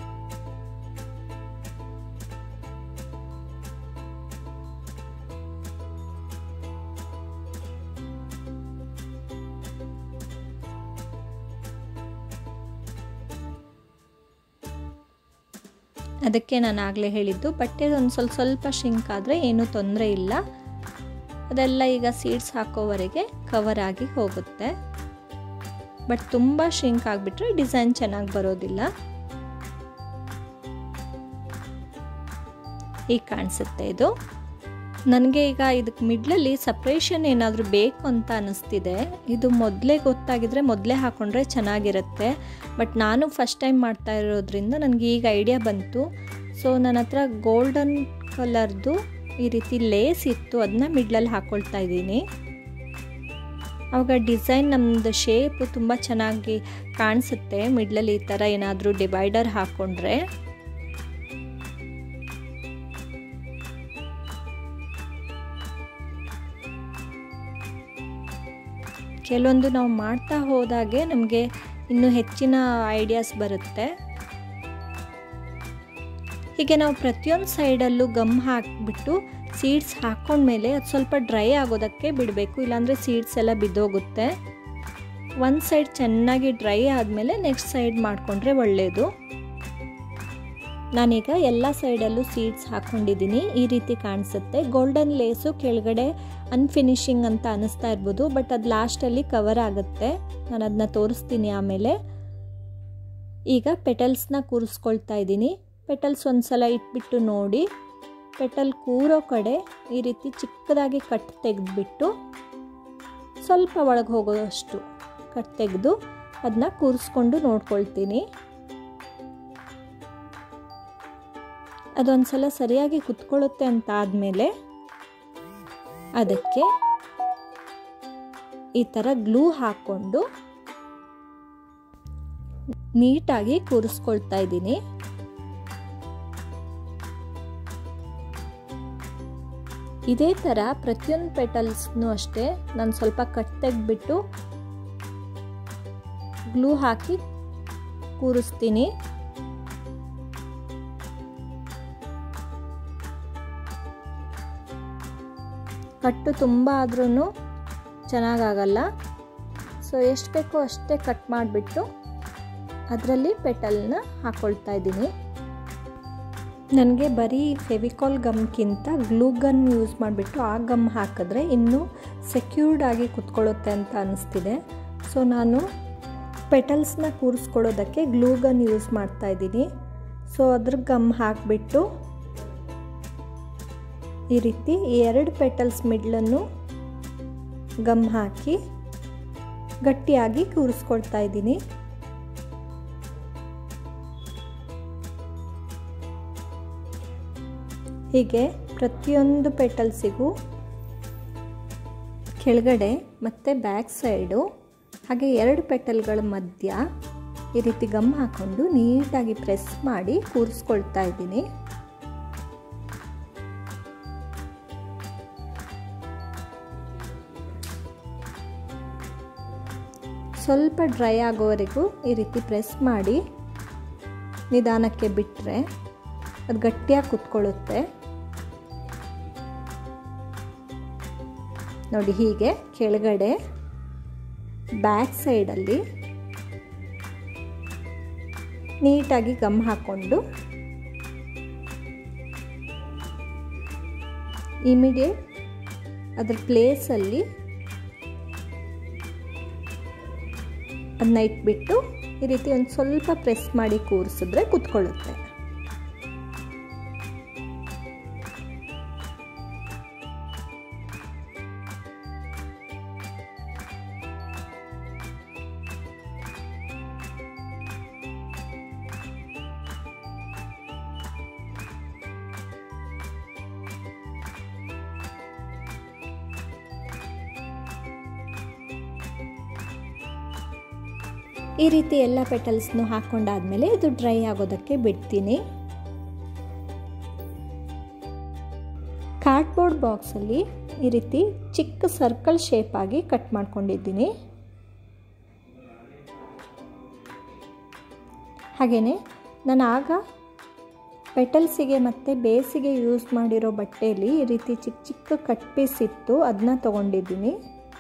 ಅದಕ್ಕೆ ನಾನು ಆಗಲೇ ಹೇಳಿದ್ದು ಬಟ್ಟೆ ಒಂದು ಸ್ವಲ್ಪ ಸ್ವಲ್ಪ ಶಿಂಕ್ ಆದರೆ ಏನೂ ತೊಂದರೆ ಇಲ್ಲ ಅದೆಲ್ಲ ಈಗ ಸೀಡ್ಸ್ ಹಾಕೋವರೆಗೆ ಕವರ್ ಆಗಿ ಹೋಗುತ್ತೆ ಬಟ್ ತುಂಬ ಶಿಂಕ್ ಆಗಿಬಿಟ್ರೆ ಡಿಸೈನ್ ಚೆನ್ನಾಗಿ ಬರೋದಿಲ್ಲ ಈಗ ಕಾಣಿಸುತ್ತೆ ಇದು ನನಗೆ ಈಗ ಇದಕ್ಕೆ ಮಿಡ್ಲಲ್ಲಿ ಸಪ್ರೇಷನ್ ಏನಾದರೂ ಬೇಕು ಅಂತ ಅನ್ನಿಸ್ತಿದೆ ಇದು ಮೊದಲೇ ಗೊತ್ತಾಗಿದ್ರೆ ಮೊದಲೇ ಹಾಕ್ಕೊಂಡ್ರೆ ಚೆನ್ನಾಗಿರುತ್ತೆ ಬಟ್ ನಾನು ಫಸ್ಟ್ ಟೈಮ್ ಮಾಡ್ತಾ ಇರೋದ್ರಿಂದ ನನಗೆ ಈಗ ಐಡಿಯಾ ಬಂತು ಸೊ ನನ್ನ ಹತ್ರ ಗೋಲ್ಡನ್ ಕಲರ್ದು ಈ ರೀತಿ ಲೇಸ್ ಇತ್ತು ಅದನ್ನ ಮಿಡ್ಲಲ್ಲಿ ಹಾಕ್ಕೊಳ್ತಾ ಇದ್ದೀನಿ ಆವಾಗ ಡಿಸೈನ್ ನಮ್ಮದು ಶೇಪು ತುಂಬ ಚೆನ್ನಾಗಿ ಕಾಣಿಸುತ್ತೆ ಮಿಡ್ಲಲ್ಲಿ ಈ ಥರ ಏನಾದರೂ ಡಿವೈಡರ್ ಹಾಕ್ಕೊಂಡ್ರೆ ಕೆಲವೊಂದು ನಾವು ಮಾಡ್ತಾ ಹೋದಾಗೆ ನಮಗೆ ಇನ್ನೂ ಹೆಚ್ಚಿನ ಐಡಿಯಾಸ್ ಬರುತ್ತೆ ಹೀಗೆ ನಾವು ಪ್ರತಿಯೊಂದು ಸೈಡಲ್ಲೂ ಗಮ್ ಹಾಕಿಬಿಟ್ಟು ಸೀಡ್ಸ್ ಹಾಕ್ಕೊಂಡ್ಮೇಲೆ ಅದು ಸ್ವಲ್ಪ ಡ್ರೈ ಆಗೋದಕ್ಕೆ ಬಿಡಬೇಕು ಇಲ್ಲಾಂದರೆ ಸೀಡ್ಸ್ ಎಲ್ಲ ಬಿದ್ದೋಗುತ್ತೆ ಒಂದು ಸೈಡ್ ಚೆನ್ನಾಗಿ ಡ್ರೈ ಆದಮೇಲೆ ನೆಕ್ಸ್ಟ್ ಸೈಡ್ ಮಾಡಿಕೊಂಡ್ರೆ ಒಳ್ಳೆಯದು ನಾನೀಗ ಎಲ್ಲ ಸೈಡಲ್ಲೂ ಸೀಡ್ಸ್ ಹಾಕ್ಕೊಂಡಿದ್ದೀನಿ ಈ ರೀತಿ ಕಾಣಿಸುತ್ತೆ ಗೋಲ್ಡನ್ ಲೇಸು ಕೆಳಗಡೆ ಅನ್ಫಿನಿಶಿಂಗ್ ಅಂತ ಅನ್ನಿಸ್ತಾ ಇರ್ಬೋದು ಬಟ್ ಅದು ಲಾಸ್ಟಲ್ಲಿ ಕವರ್ ಆಗುತ್ತೆ ನಾನು ಅದನ್ನ ತೋರಿಸ್ತೀನಿ ಆಮೇಲೆ ಈಗ ಪೆಟಲ್ಸ್ನ ಕೂರಿಸ್ಕೊಳ್ತಾ ಇದ್ದೀನಿ ಪೆಟಲ್ಸ್ ಒಂದು ಸಲ ಇಟ್ಬಿಟ್ಟು ನೋಡಿ ಪೆಟಲ್ ಕೂರೋ ಕಡೆ ಈ ರೀತಿ ಚಿಕ್ಕದಾಗಿ ಕಟ್ ತೆಗೆದ್ಬಿಟ್ಟು ಸ್ವಲ್ಪ ಒಳಗೆ ಹೋಗೋಷ್ಟು ಕಟ್ ತೆಗೆದು ಅದನ್ನ ಕೂರಿಸ್ಕೊಂಡು ನೋಡ್ಕೊಳ್ತೀನಿ ಅದೊಂದು ಸಲ ಸರಿಯಾಗಿ ಕುತ್ಕೊಳ್ಳುತ್ತೆ ಅಂತ ಆದಮೇಲೆ ಅದಕ್ಕೆ ಈ ಥರ ಗ್ಲೂ ಹಾಕ್ಕೊಂಡು ನೀಟಾಗಿ ಕೂರಿಸ್ಕೊಳ್ತಾ ಇದ್ದೀನಿ ಇದೇ ಥರ ಪ್ರತಿಯೊಂದು ಪೆಟಲ್ಸ್ನೂ ಅಷ್ಟೇ ನಾನು ಸ್ವಲ್ಪ ಕಟ್ ತೆಗೆದ್ಬಿಟ್ಟು ಗ್ಲೂ ಹಾಕಿ ಕೂರಿಸ್ತೀನಿ ಕಟ್ಟು ತುಂಬ ಆದ್ರೂ ಚೆನ್ನಾಗಾಗಲ್ಲ ಸೊ ಎಷ್ಟು ಬೇಕೋ ಅಷ್ಟೇ ಕಟ್ ಮಾಡಿಬಿಟ್ಟು ಅದರಲ್ಲಿ ಪೆಟಲ್ನ ಹಾಕ್ಕೊಳ್ತಾ ಇದ್ದೀನಿ ನನಗೆ ಬರೀ ಫೆವಿಕಾಲ್ ಗಮ್ಗಿಂತ ಗ್ಲೂ ಗನ್ ಯೂಸ್ ಮಾಡಿಬಿಟ್ಟು ಆ ಗಮ್ ಹಾಕಿದ್ರೆ ಇನ್ನೂ ಸೆಕ್ಯೂರ್ಡ್ ಆಗಿ ಕುತ್ಕೊಳ್ಳುತ್ತೆ ಅಂತ ಅನ್ನಿಸ್ತಿದೆ ಸೊ ನಾನು ಪೆಟಲ್ಸ್ನ ಕೂರಿಸ್ಕೊಳ್ಳೋದಕ್ಕೆ ಗ್ಲೂ ಗನ್ ಯೂಸ್ ಮಾಡ್ತಾ ಇದ್ದೀನಿ ಸೊ ಅದ್ರ ಗಮ್ ಹಾಕಿಬಿಟ್ಟು ಈ ರೀತಿ ಎರಡು ಪೆಟಲ್ಸ್ ಮಿಡ್ಲನ್ನು ಗಮ್ ಹಾಕಿ ಗಟ್ಟಿಯಾಗಿ ಕೂರಿಸ್ಕೊಳ್ತಾ ಇದ್ದೀನಿ ಹೀಗೆ ಪ್ರತಿಯೊಂದು ಪೆಟಲ್ಸಿಗೂ ಕೆಳಗಡೆ ಮತ್ತು ಬ್ಯಾಕ್ ಸೈಡು ಹಾಗೆ ಎರಡು ಪೆಟಲ್ಗಳ ಮಧ್ಯ ಈ ರೀತಿ ಗಮ್ ಹಾಕ್ಕೊಂಡು ನೀಟಾಗಿ ಪ್ರೆಸ್ ಮಾಡಿ ಕೂರಿಸ್ಕೊಳ್ತಾ ಇದ್ದೀನಿ ಸ್ವಲ್ಪ ಡ್ರೈ ಆಗೋವರೆಗೂ ಈ ರೀತಿ ಪ್ರೆಸ್ ಮಾಡಿ ನಿಧಾನಕ್ಕೆ ಬಿಟ್ಟರೆ ಅದು ಗಟ್ಟಿಯಾಗಿ ಕುತ್ಕೊಳ್ಳುತ್ತೆ ನೋಡಿ ಹೀಗೆ ಕೆಳಗಡೆ ಬ್ಯಾಕ್ ಸೈಡಲ್ಲಿ ನೀಟಾಗಿ ಗಮ್ ಹಾಕ್ಕೊಂಡು ಇಮಿಡಿಯೇಟ್ ಅದ್ರ ಪ್ಲೇಸಲ್ಲಿ ಅದನ್ನ ಇಟ್ಬಿಟ್ಟು ಈ ರೀತಿ ಒಂದು ಸ್ವಲ್ಪ ಪ್ರೆಸ್ ಮಾಡಿ ಕೂರಿಸಿದ್ರೆ ಕುತ್ಕೊಳ್ಳುತ್ತೆ ಈ ರೀತಿ ಎಲ್ಲ ಪೆಟಲ್ಸ್ನು ಹಾಕ್ಕೊಂಡಾದ್ಮೇಲೆ ಇದು ಡ್ರೈ ಆಗೋದಕ್ಕೆ ಬಿಡ್ತೀನಿ ಕಾರ್ಡ್ಬೋರ್ಡ್ ಬಾಕ್ಸಲ್ಲಿ ಈ ರೀತಿ ಚಿಕ್ಕ ಸರ್ಕಲ್ ಶೇಪ್ ಆಗಿ ಕಟ್ ಮಾಡ್ಕೊಂಡಿದ್ದೀನಿ ಹಾಗೆಯೇ ನಾನು ಆಗ ಪೆಟಲ್ಸಿಗೆ ಮತ್ತು ಬೇಸಿಗೆ ಯೂಸ್ ಮಾಡಿರೋ ಬಟ್ಟೆಯಲ್ಲಿ ಈ ರೀತಿ ಚಿಕ್ಕ ಚಿಕ್ಕ ಕಟ್ ಪೀಸ್ ಇತ್ತು ಅದನ್ನ ತೊಗೊಂಡಿದ್ದೀನಿ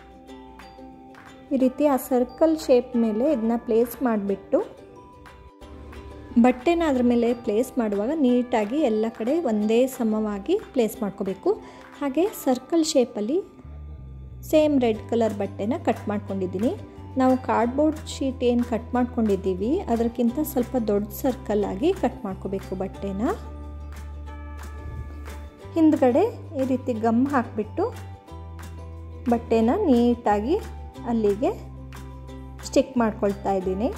ಈ ರೀತಿ ಆ ಸರ್ಕಲ್ ಶೇಪ್ ಮೇಲೆ ಇದನ್ನ ಪ್ಲೇಸ್ ಮಾಡಿಬಿಟ್ಟು ಬಟ್ಟೆನ ಅದ್ರ ಮೇಲೆ ಪ್ಲೇಸ್ ಮಾಡುವಾಗ ನೀಟಾಗಿ ಎಲ್ಲ ಕಡೆ ಒಂದೇ ಸಮವಾಗಿ ಪ್ಲೇಸ್ ಮಾಡ್ಕೋಬೇಕು ಹಾಗೆ ಸರ್ಕಲ್ ಶೇಪಲ್ಲಿ ಸೇಮ್ ರೆಡ್ ಕಲರ್ ಬಟ್ಟೆನ ಕಟ್ ಮಾಡ್ಕೊಂಡಿದ್ದೀನಿ ನಾವು ಕಾರ್ಡ್ಬೋರ್ಡ್ ಶೀಟ್ ಏನು ಕಟ್ ಮಾಡ್ಕೊಂಡಿದ್ದೀವಿ ಅದಕ್ಕಿಂತ ಸ್ವಲ್ಪ ದೊಡ್ಡ ಸರ್ಕಲ್ ಆಗಿ ಕಟ್ ಮಾಡ್ಕೋಬೇಕು ಬಟ್ಟೆನ ಹಿಂದ್ಗಡೆ ಈ ರೀತಿ ಗಮ್ ಹಾಕಿಬಿಟ್ಟು ಬಟ್ಟೆನ ನೀಟಾಗಿ ಅಲ್ಲಿಗೆ ಸ್ಟಿಕ್ ಮಾಡ್ಕೊಳ್ತಾ ಇದ್ದೀನಿ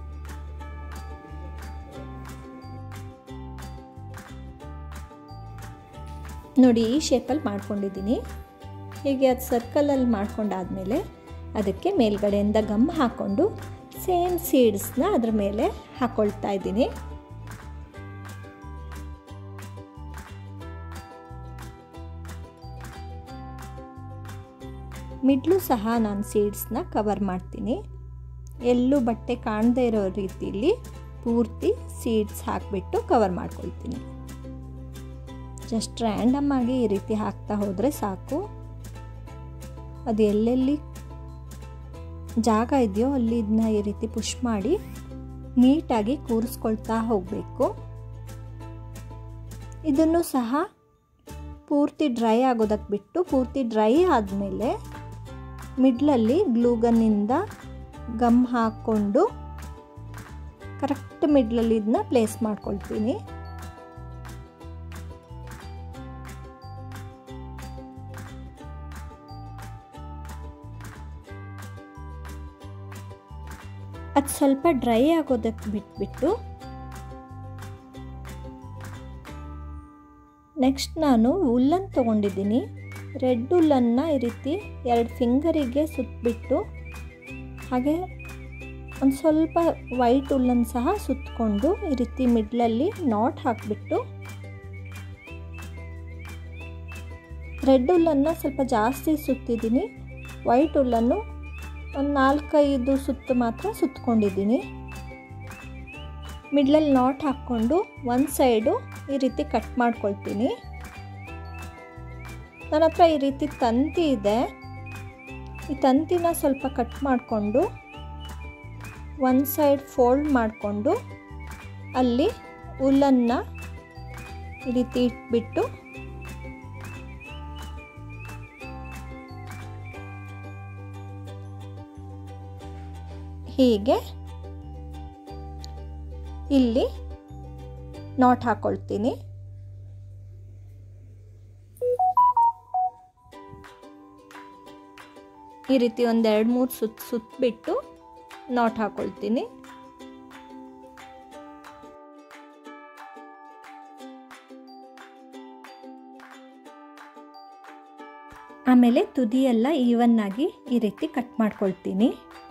ನೋಡಿ ಈ ಶೇಪಲ್ಲಿ ಮಾಡ್ಕೊಂಡಿದ್ದೀನಿ ಹೀಗೆ ಅದು ಸರ್ಕಲಲ್ಲಿ ಮಾಡ್ಕೊಂಡಾದಮೇಲೆ ಅದಕ್ಕೆ ಮೇಲ್ಗಡೆಯಿಂದ ಗಮ್ ಹಾಕ್ಕೊಂಡು ಸೇಮ್ ಸೀಡ್ಸ್ನ ಅದ್ರ ಮೇಲೆ ಹಾಕ್ಕೊಳ್ತಾ ಇದ್ದೀನಿ ಮಿಡ್ಲು ಸಹ ನಾನು ಸೀಡ್ಸ್ನ ಕವರ್ ಮಾಡ್ತೀನಿ ಎಲ್ಲೂ ಬಟ್ಟೆ ಕಾಣದೇ ಇರೋ ರೀತಿಯಲ್ಲಿ ಪೂರ್ತಿ ಸೀಡ್ಸ್ ಹಾಕಿಬಿಟ್ಟು ಕವರ್ ಮಾಡ್ಕೊಳ್ತೀನಿ ಜಸ್ಟ್ ರ್ಯಾಂಡಮ್ ಆಗಿ ಈ ರೀತಿ ಹಾಕ್ತಾ ಹೋದರೆ ಸಾಕು ಅದು ಎಲ್ಲೆಲ್ಲಿ ಜಾಗ ಇದೆಯೋ ಅಲ್ಲಿ ಇದನ್ನ ಈ ರೀತಿ ಪುಷ್ ಮಾಡಿ ನೀಟಾಗಿ ಕೂರಿಸ್ಕೊಳ್ತಾ ಹೋಗಬೇಕು ಇದನ್ನು ಸಹ ಪೂರ್ತಿ ಡ್ರೈ ಆಗೋದಕ್ಕೆ ಬಿಟ್ಟು ಪೂರ್ತಿ ಡ್ರೈ ಆದಮೇಲೆ ಮಿಡ್ಲಲ್ಲಿ ಗ್ಲೂಗನ್ನಿಂದ ಗಮ್ ಹಾಕ್ಕೊಂಡು ಕರೆಕ್ಟ್ ಮಿಡ್ಲಲ್ಲಿ ಇದನ್ನ ಪ್ಲೇಸ್ ಮಾಡ್ಕೊಳ್ತೀನಿ ಅದು ಸ್ವಲ್ಪ ಡ್ರೈ ಆಗೋದಕ್ಕೆ ಬಿಟ್ಬಿಟ್ಟು ನೆಕ್ಸ್ಟ್ ನಾನು ಉಲ್ಲನ್ ತೊಗೊಂಡಿದ್ದೀನಿ ರೆಡ್ ಉಲ್ಲನ್ನ ಈ ರೀತಿ ಎರಡು ಫಿಂಗರಿಗೆ ಸುತ್ತಬಿಟ್ಟು ಹಾಗೆ ಒಂದು ಸ್ವಲ್ಪ ವೈಟ್ ಉಲ್ಲನ್ ಸಹ ಸುತ್ತಕೊಂಡು ಈ ರೀತಿ ಮಿಡ್ಲಲ್ಲಿ ನಾಟ್ ಹಾಕಿಬಿಟ್ಟು ರೆಡ್ ಉಲ್ಲನ್ನ ಸ್ವಲ್ಪ ಜಾಸ್ತಿ ಸುತ್ತಿದ್ದೀನಿ ವೈಟ್ ಉಲ್ಲನ್ನು ಒಂದು ನಾಲ್ಕೈದು ಸುತ್ತು ಮಾತ್ರ ಸುತ್ತಕೊಂಡಿದ್ದೀನಿ ಮಿಡ್ಲಲ್ಲಿ ನಾಟ್ ಹಾಕ್ಕೊಂಡು ಒಂದು ಸೈಡು ಈ ರೀತಿ ಕಟ್ ಮಾಡ್ಕೊಳ್ತೀನಿ ನನ್ನ ಹತ್ರ ಈ ರೀತಿ ತಂತಿ ಇದೆ ಈ ತಂತಿನ ಸ್ವಲ್ಪ ಕಟ್ ಮಾಡಿಕೊಂಡು ಒಂದು ಸೈಡ್ ಫೋಲ್ಡ್ ಮಾಡಿಕೊಂಡು ಅಲ್ಲಿ ಹುಲ್ಲನ್ನು ಈ ರೀತಿ ಇಟ್ಬಿಟ್ಟು ಹೀಗೆ ಇಲ್ಲಿ ನಾಟ್ ಹಾಕೊಳ್ತೀನಿ ಈ ರೀತಿ ಒಂದು ಎರಡು ಮೂರು ಸುತ್ತ ಸುತ್ತಬಿಟ್ಟು ನಾಟ್ ಹಾಕೊಳ್ತೀನಿ ಆಮೇಲೆ ತುದಿಯೆಲ್ಲ ಈವನ್ ಆಗಿ ಈ ರೀತಿ ಕಟ್ ಮಾಡ್ಕೊಳ್ತೀನಿ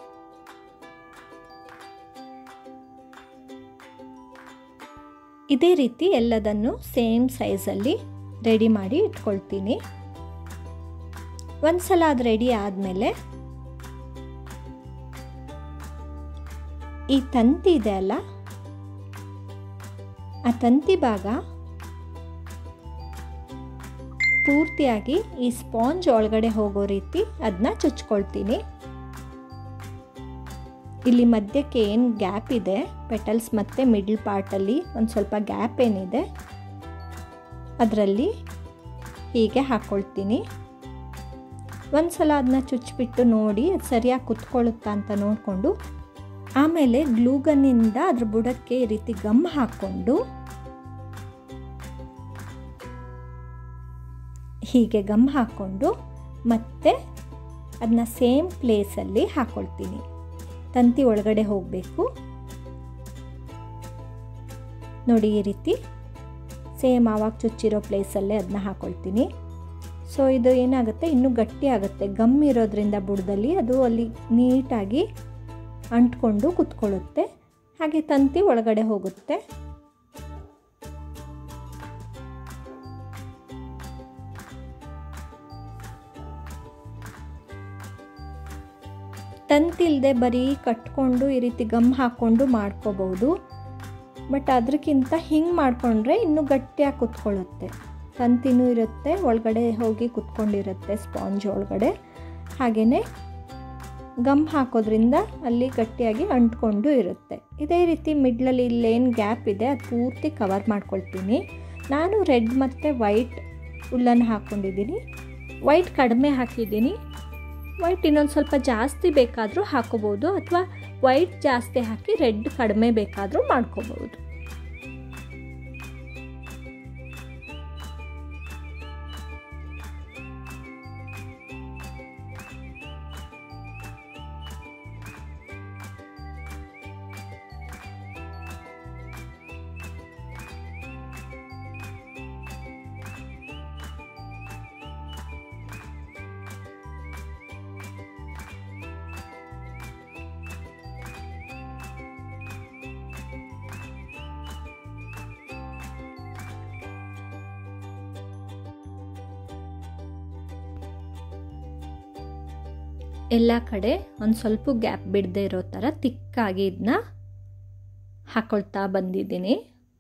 ಇದೇ ರೀತಿ ಎಲ್ಲದನ್ನು ಸೇಮ್ ಸೈಜಲ್ಲಿ ರೆಡಿ ಮಾಡಿ ಇಟ್ಕೊಳ್ತೀನಿ ಒಂದು ಸಲ ಅದು ರೆಡಿ ಆದಮೇಲೆ ಈ ತಂತಿ ಇದೆ ಅಲ್ಲ ಆ ತಂತಿ ಭಾಗ ಪೂರ್ತಿಯಾಗಿ ಈ ಸ್ಪಾಂಜ್ ಒಳಗಡೆ ಹೋಗೋ ರೀತಿ ಅದನ್ನ ಚುಚ್ಕೊಳ್ತೀನಿ ಇಲ್ಲಿ ಮಧ್ಯಕ್ಕೆ ಏನು ಗ್ಯಾಪ್ ಇದೆ ಪೆಟಲ್ಸ್ ಮತ್ತು ಮಿಡ್ಲ್ ಪಾರ್ಟಲ್ಲಿ ಒಂದು ಸ್ವಲ್ಪ ಗ್ಯಾಪ್ ಏನಿದೆ ಅದರಲ್ಲಿ ಹೀಗೆ ಹಾಕ್ಕೊಳ್ತೀನಿ ಒಂದು ಸಲ ಅದನ್ನ ಚುಚ್ಚಿಬಿಟ್ಟು ನೋಡಿ ಅದು ಸರಿಯಾಗಿ ಕುತ್ಕೊಳ್ಳುತ್ತಾ ಅಂತ ನೋಡಿಕೊಂಡು ಆಮೇಲೆ ಗ್ಲೂಗನ್ನಿಂದ ಅದ್ರ ಬುಡಕ್ಕೆ ಈ ರೀತಿ ಗಮ್ ಹಾಕ್ಕೊಂಡು ಹೀಗೆ ಗಮ್ ಹಾಕ್ಕೊಂಡು ಮತ್ತೆ ಅದನ್ನ ಸೇಮ್ ಪ್ಲೇಸಲ್ಲಿ ಹಾಕ್ಕೊಳ್ತೀನಿ ತಂತಿ ಒಳಗಡೆ ಹೋಗಬೇಕು ನೋಡಿ ಈ ರೀತಿ ಸೇಮ್ ಆವಾಗ ಚುಚ್ಚಿರೋ ಪ್ಲೇಸಲ್ಲೇ ಅದನ್ನ ಹಾಕ್ಕೊಳ್ತೀನಿ ಸೊ ಇದು ಏನಾಗುತ್ತೆ ಇನ್ನೂ ಗಟ್ಟಿ ಆಗುತ್ತೆ ಗಮ್ ಇರೋದ್ರಿಂದ ಬುಡದಲ್ಲಿ ಅದು ಅಲ್ಲಿ ನೀಟಾಗಿ ಅಂಟ್ಕೊಂಡು ಕುತ್ಕೊಳ್ಳುತ್ತೆ ಹಾಗೆ ತಂತಿ ಒಳಗಡೆ ಹೋಗುತ್ತೆ ತಂತಿಲ್ದೆ ಬರೀ ಕಟ್ಕೊಂಡು ಈ ರೀತಿ ಗಮ್ ಹಾಕ್ಕೊಂಡು ಮಾಡ್ಕೋಬಹುದು ಬಟ್ ಅದಕ್ಕಿಂತ ಹಿಂಗೆ ಮಾಡಿಕೊಂಡ್ರೆ ಇನ್ನೂ ಗಟ್ಟಿಯಾಗಿ ಕುತ್ಕೊಳ್ಳುತ್ತೆ ತಂತಿನೂ ಇರುತ್ತೆ ಒಳಗಡೆ ಹೋಗಿ ಕುತ್ಕೊಂಡಿರುತ್ತೆ ಸ್ಪಾಂಜ್ ಒಳಗಡೆ ಹಾಗೆಯೇ ಗಮ್ ಹಾಕೋದ್ರಿಂದ ಅಲ್ಲಿ ಗಟ್ಟಿಯಾಗಿ ಅಂಟ್ಕೊಂಡು ಇರುತ್ತೆ ಇದೇ ರೀತಿ ಮಿಡ್ಲಲ್ಲಿ ಇಲ್ಲೇನು ಗ್ಯಾಪ್ ಇದೆ ಅದು ಪೂರ್ತಿ ಕವರ್ ಮಾಡ್ಕೊಳ್ತೀನಿ ನಾನು ರೆಡ್ ಮತ್ತು ವೈಟ್ ಹುಲ್ಲನ್ನು ಹಾಕ್ಕೊಂಡಿದ್ದೀನಿ ವೈಟ್ ಕಡಿಮೆ ಹಾಕಿದ್ದೀನಿ ವೈಟ್ ಇನ್ನೊಂದು ಸ್ವಲ್ಪ ಜಾಸ್ತಿ ಬೇಕಾದರೂ ಹಾಕೋಬೋದು ಅಥವಾ ವೈಟ್ ಜಾಸ್ತಿ ಹಾಕಿ ರೆಡ್ ಕಡಿಮೆ ಬೇಕಾದರೂ ಮಾಡ್ಕೋಬೋದು ಎಲ್ಲ ಕಡೆ ಒಂದು ಸ್ವಲ್ಪ ಗ್ಯಾಪ್ ಬಿಡದೆ ಇರೋ ಥರ ತಿಕ್ಕಾಗಿ ಇದನ್ನ ಹಾಕೊಳ್ತಾ ಬಂದಿದ್ದೀನಿ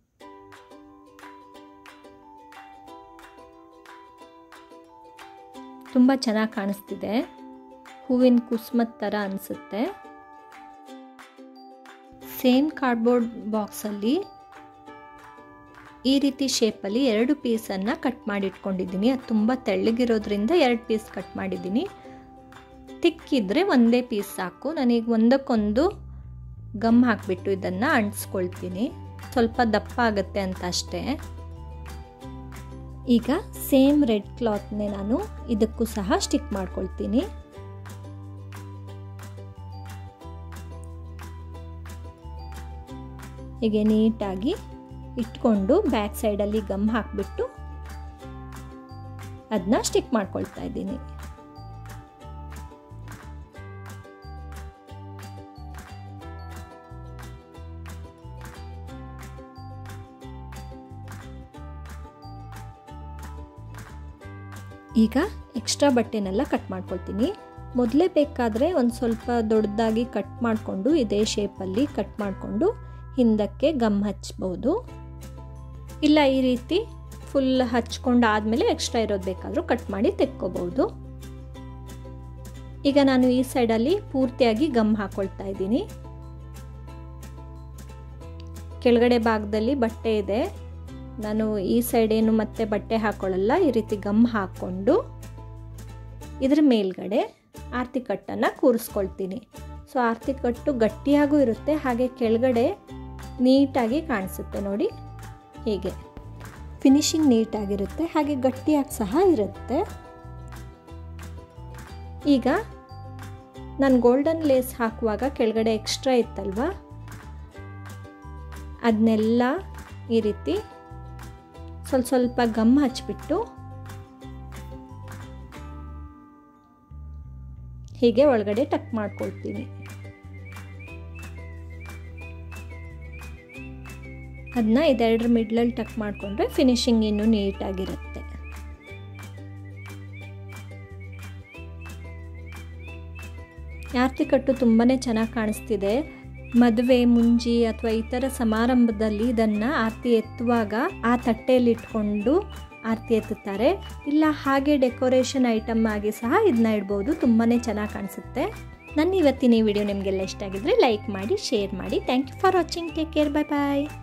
ತುಂಬ ಚೆನ್ನಾಗಿ ಕಾಣಿಸ್ತಿದೆ ಹೂವಿನ ಕುಸ್ಮತ್ ಥರ ಅನಿಸುತ್ತೆ ಸೇಮ್ ಕಾರ್ಡ್ಬೋರ್ಡ್ ಬಾಕ್ಸಲ್ಲಿ ಈ ರೀತಿ ಶೇಪಲ್ಲಿ ಎರಡು ಪೀಸನ್ನು ಕಟ್ ಮಾಡಿ ಇಟ್ಕೊಂಡಿದ್ದೀನಿ ಅದು ತುಂಬ ತೆಳ್ಳಗಿರೋದ್ರಿಂದ ಎರಡು ಪೀಸ್ ಕಟ್ ಮಾಡಿದ್ದೀನಿ ತಿಕ್ಕಿದ್ರೆ ಒಂದೇ ಪೀಸ್ ಸಾಕು ನನಗೆ ಒಂದಕ್ಕೊಂದು ಗಮ್ ಹಾಕಿಬಿಟ್ಟು ಇದನ್ನು ಅಂಟಿಸ್ಕೊಳ್ತೀನಿ ಸ್ವಲ್ಪ ದಪ್ಪ ಆಗುತ್ತೆ ಅಂತ ಅಷ್ಟೇ ಈಗ ಸೇಮ್ ರೆಡ್ ಕ್ಲಾತ್ನೇ ನಾನು ಇದಕ್ಕೂ ಸಹ ಸ್ಟಿಕ್ ಮಾಡ್ಕೊಳ್ತೀನಿ ಹೀಗೆ ನೀಟಾಗಿ ಇಟ್ಕೊಂಡು ಬ್ಯಾಕ್ ಸೈಡಲ್ಲಿ ಗಮ್ ಹಾಕಿಬಿಟ್ಟು ಅದನ್ನ ಸ್ಟಿಕ್ ಮಾಡ್ಕೊಳ್ತಾ ಇದ್ದೀನಿ ಈಗ ಎಕ್ಸ್ಟ್ರಾ ಬಟ್ಟೆನೆಲ್ಲ ಕಟ್ ಮಾಡ್ಕೊಳ್ತೀನಿ ಮೊದಲೇ ಬೇಕಾದರೆ ಒಂದು ಸ್ವಲ್ಪ ದೊಡ್ಡದಾಗಿ ಕಟ್ ಮಾಡಿಕೊಂಡು ಇದೇ ಶೇಪಲ್ಲಿ ಕಟ್ ಮಾಡಿಕೊಂಡು ಹಿಂದಕ್ಕೆ ಗಮ್ ಹಚ್ಬೋದು ಇಲ್ಲ ಈ ರೀತಿ ಫುಲ್ ಹಚ್ಕೊಂಡು ಆದಮೇಲೆ ಎಕ್ಸ್ಟ್ರಾ ಇರೋದು ಬೇಕಾದರೂ ಕಟ್ ಮಾಡಿ ತೆಕ್ಕೋಬೋದು ಈಗ ನಾನು ಈ ಸೈಡಲ್ಲಿ ಪೂರ್ತಿಯಾಗಿ ಗಮ್ ಹಾಕ್ಕೊಳ್ತಾ ಇದ್ದೀನಿ ಕೆಳಗಡೆ ಭಾಗದಲ್ಲಿ ಬಟ್ಟೆ ಇದೆ ನಾನು ಈ ಸೈಡ್ ಏನು ಮತ್ತೆ ಬಟ್ಟೆ ಹಾಕೊಳ್ಳಲ್ಲ ಈ ರೀತಿ ಗಮ್ ಹಾಕ್ಕೊಂಡು ಇದ್ರ ಮೇಲ್ಗಡೆ ಆರತಿ ಕಟ್ಟನ್ನು ಕೂರಿಸ್ಕೊಳ್ತೀನಿ ಸೊ ಆರತಿ ಕಟ್ಟು ಗಟ್ಟಿಯಾಗೂ ಇರುತ್ತೆ ಹಾಗೆ ಕೆಳಗಡೆ ನೀಟಾಗಿ ಕಾಣಿಸುತ್ತೆ ನೋಡಿ ಹೀಗೆ ಫಿನಿಶಿಂಗ್ ನೀಟಾಗಿರುತ್ತೆ ಹಾಗೆ ಗಟ್ಟಿಯಾಗಿ ಸಹ ಇರುತ್ತೆ ಈಗ ನಾನು ಗೋಲ್ಡನ್ ಲೇಸ್ ಹಾಕುವಾಗ ಕೆಳಗಡೆ ಎಕ್ಸ್ಟ್ರಾ ಇತ್ತಲ್ವ ಅದನ್ನೆಲ್ಲ ಈ ರೀತಿ ಸ್ವಲ್ಪ ಸ್ವಲ್ಪ ಗಮ್ ಹಚ್ಬಿಟ್ಟು ಹೀಗೆ ಒಳಗಡೆ ಟಕ್ ಮಾಡ್ಕೊಳ್ತೀನಿ ಅದನ್ನ ಇದೆರಡರ ಮಿಡ್ಲಲ್ಲಿ ಟಕ್ ಮಾಡಿಕೊಂಡ್ರೆ ಫಿನಿಶಿಂಗ್ ಇನ್ನೂ ನೀಟಾಗಿರುತ್ತೆ ಆರತಿ ಕಟ್ಟು ತುಂಬಾ ಚೆನ್ನಾಗಿ ಕಾಣಿಸ್ತಿದೆ ಮದುವೆ ಮುಂಜಿ ಅಥವಾ ಇತರ ಸಮಾರಂಭದಲ್ಲಿ ಇದನ್ನು ಆರತಿ ಎತ್ತುವಾಗ ಆ ತಟ್ಟೆಯಲ್ಲಿ ಇಟ್ಕೊಂಡು ಆರತಿ ಎತ್ತುತ್ತಾರೆ ಇಲ್ಲ ಹಾಗೆ ಡೆಕೋರೇಷನ್ ಐಟಮ್ ಆಗಿ ಸಹ ಇದನ್ನ ಇಡ್ಬೋದು ತುಂಬಾ ಚೆನ್ನಾಗಿ ಕಾಣಿಸುತ್ತೆ ನನ್ನ ಇವತ್ತಿನ ಈ ವಿಡಿಯೋ ನಿಮಗೆಲ್ಲ ಇಷ್ಟ ಆಗಿದ್ರೆ ಲೈಕ್ ಮಾಡಿ ಶೇರ್ ಮಾಡಿ thank you for watching take care bye bye